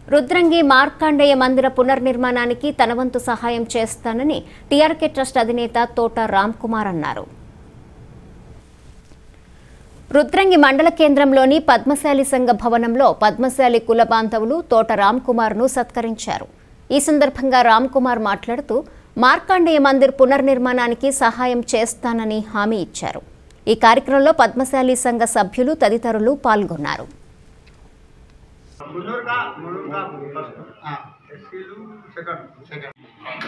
రుద్రంగి మార్కాండేయ మందిర పునర్నిర్మాణానికి తన వంతు సహాయం చేస్తానని టీఆర్కే ట్రస్ట్ అధినేత తోట రామ్ కుమార్ అన్నారు రుద్రంగి మండల కేంద్రంలోని పద్మశాలి సంఘ భవనంలో పద్మశాలి కుల బాంధవులు తోట రామ్ కుమార్ను సత్కరించారు ఈ సందర్భంగా రామ్ కుమార్ మాట్లాడుతూ మార్కాండేయ మందిర్ పునర్నిర్మాణానికి సహాయం చేస్తానని హామీ ఇచ్చారు ఈ కార్యక్రమంలో పద్మశాలి సంఘ సభ్యులు తదితరులు పాల్గొన్నారు మున్నూరుగా మున్నూరుగా ఫస్ట్ ఎస్సీలు సెకండ్ సెకండ్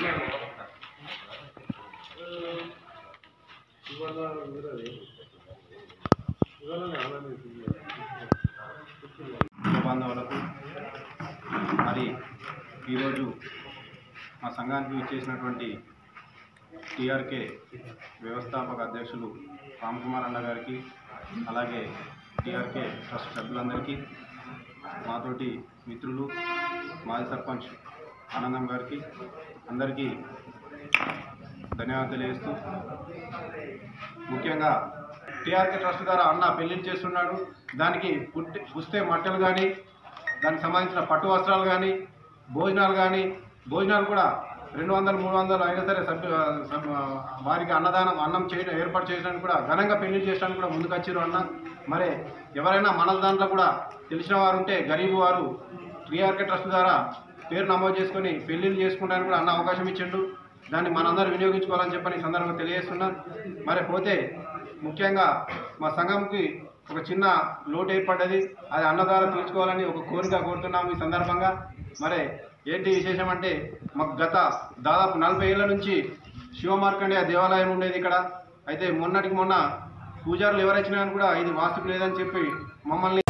కుటుంబ బాంధవులకు మరి ఈరోజు మా సంఘానికి ఇచ్చేసినటువంటి టీఆర్కే వ్యవస్థాపక అధ్యక్షులు రామ్ కుమార్ అన్న గారికి అలాగే టీఆర్కే ట్రస్ట్ సభ్యులందరికీ మాతోటి మిత్రులు మాజీ సర్పంచ్ ఆనందం గారికి అందరికీ ధన్యవాదాలు తెలియజేస్తూ ముఖ్యంగా టీఆర్కే ట్రస్ట్ ద్వారా అన్న పెళ్లిళ్ళు చేస్తున్నాడు దానికి పుట్టి పుస్తే మట్టలు కానీ దానికి సంబంధించిన పట్టు వస్త్రాలు కానీ భోజనాలు కానీ భోజనాలు కూడా రెండు వందలు మూడు వందలు అయినా సరే సభ్యు సభ్యు వారికి అన్నదానం అన్నం చేయడం ఏర్పాటు చేయడానికి కూడా ఘనంగా పెళ్లి చేయడానికి కూడా ముందుకు వచ్చారు అన్న మరి ఎవరైనా మన దాంట్లో కూడా తెలిసిన వారు ఉంటే గరీబు వారు టీఆర్కే ట్రస్ట్ ద్వారా పేరు నమోదు చేసుకొని పెళ్లిళ్ళు చేసుకోవడానికి కూడా అన్న అవకాశం ఇచ్చిండు దాన్ని మనందరూ వినియోగించుకోవాలని చెప్పని ఈ సందర్భంగా తెలియజేస్తున్నా మరి పోతే ముఖ్యంగా మా సంఘంకి ఒక చిన్న లోటు ఏర్పడ్డది అది అన్న ద్వారా తీర్చుకోవాలని ఒక కోరిక కోరుతున్నాము ఈ సందర్భంగా మరి ఏంటి విశేషం అంటే మాకు గత దాదాపు నలభై ఏళ్ళ నుంచి శివమార్కండేయ దేవాలయం ఉండేది ఇక్కడ అయితే మొన్నటికి మొన్న పూజారులు ఎవరు వచ్చినా కూడా ఇది వాస్తుకు లేదని చెప్పి మమ్మల్ని